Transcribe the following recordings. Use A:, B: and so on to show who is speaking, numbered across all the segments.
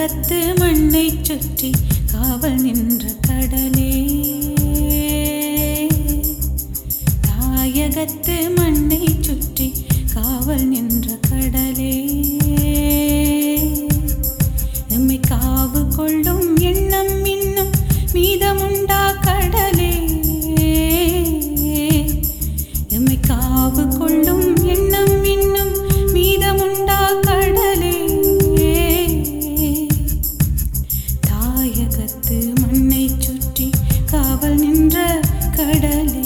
A: தாயகத்து மண்ணை சுற்றி காவல் நின்ற கடலே தாயகத்து மண்ணை சுற்றி காவல் நின்ற கடலே எம்மை காவு கொள்ளும் எண்ணம் இன்னும் மீதமுண்டா கடலே எம்மை காவு கொள்ளும் எண்ணம் இன்னும் மீதமுண்டா கடலே தாயகத்து மண்ணை சுற்றி காவல் நின்ற கடலே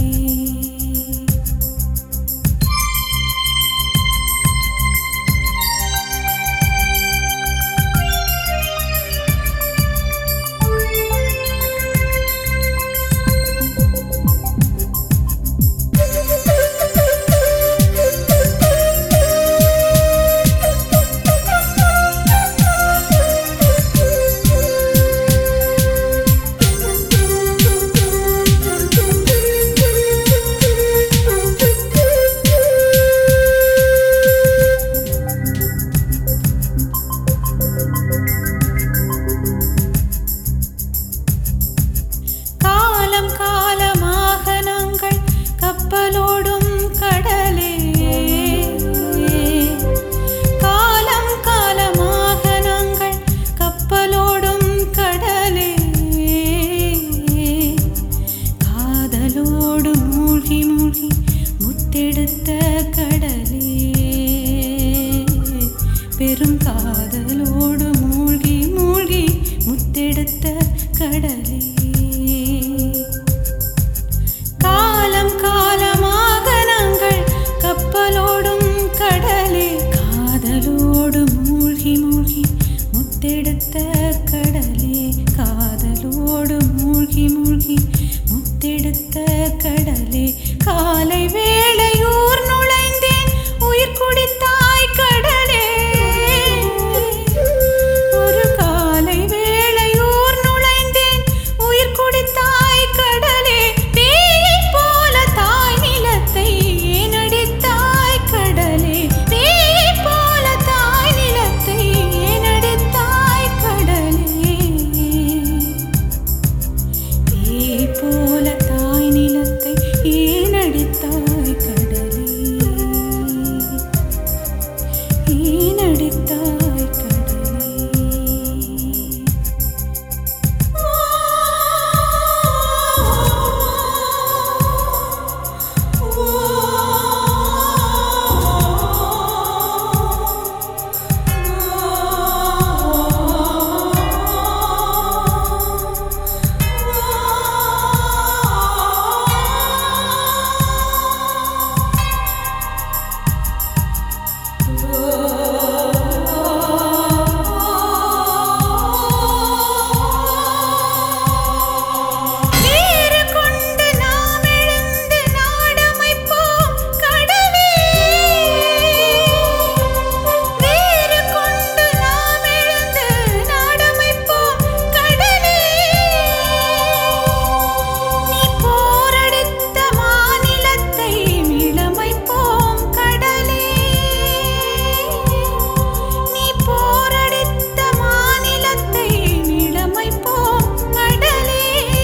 A: காலம் காலமாக நாங்கள் கப்பலோடும் கடலே காலம் காலமாக நாங்கள் கப்பலோடும் கடலே காதலோடு மூழ்கி மூழ்கி முத்தெடுத்த கடலே பெரும் காதலோடு மூழ்கி மூழ்கி முத்தெடுத்த கடலே காலம் காலமாக நாங்கள் கப்பலோடும் கடலே காதலோடு மூழ்கி மூழ்கி முத்தெடுத்த கடலே காதலோடு மூழ்கி மூழ்கி முத்தெடுத்த கடலே காலை வேளையூர் நுழைந்தேன் உயிர் குடித்தாய் கடலே ஒரு காலை வேளையூர் நுழைந்தேன் உயிர் குடித்தாய் கடலே பேயைப் போல தாய் நிலத்தை ஏனடித்தாய் கடலே பேயைப் போல தாய் நிலத்தை ஏனடித்தாய் கடலே பேய் போல தாய் நிலத்தை ஏனடித்தாய் கடலே ஏனடித்தாய் கடலே வேறு கொண்டு நாம் எழுந்து நாடமைப்போம் கடலே வேறு கொண்டு நாம் எழுந்து நாடமைப்போம் கடலே நீ போரடித்த மாநிலத்தை மீளமைப்போம் கடலே நீ போரடித்த மாநிலத்தை மீளமைப்போம் கடலே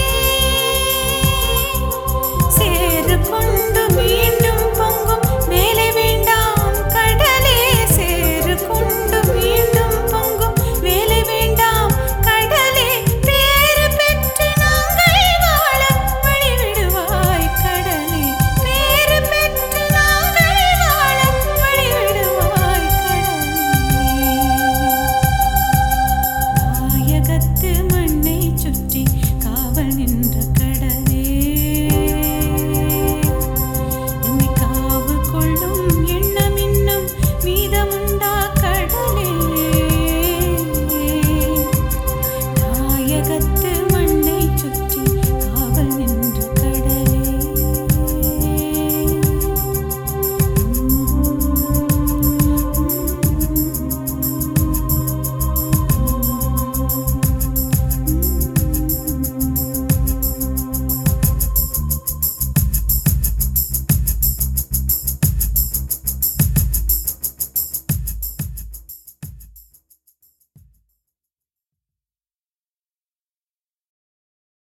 A: சேறு கொண்டு மீண்டும் பொங்கும் வேலை வேண்டாம் கடலே சேறு கொண்டு மீண்டும் பொங்கும் வேலை வேண்டாம் கடலே பேறு பெற்று நாங்கள் வாழ வழிவிடுவாய் கடலே பேறு பெற்று நாங்கள் வாழ வழிவிடுவாய் கடலே தாயகத்து மண்ணை சுற்றி காவல் நின்ற கடலே எம்மை காவு கொள்ளும் எண்ணம் இன்னும் மீதமுண்டா கடலே தாயகத்து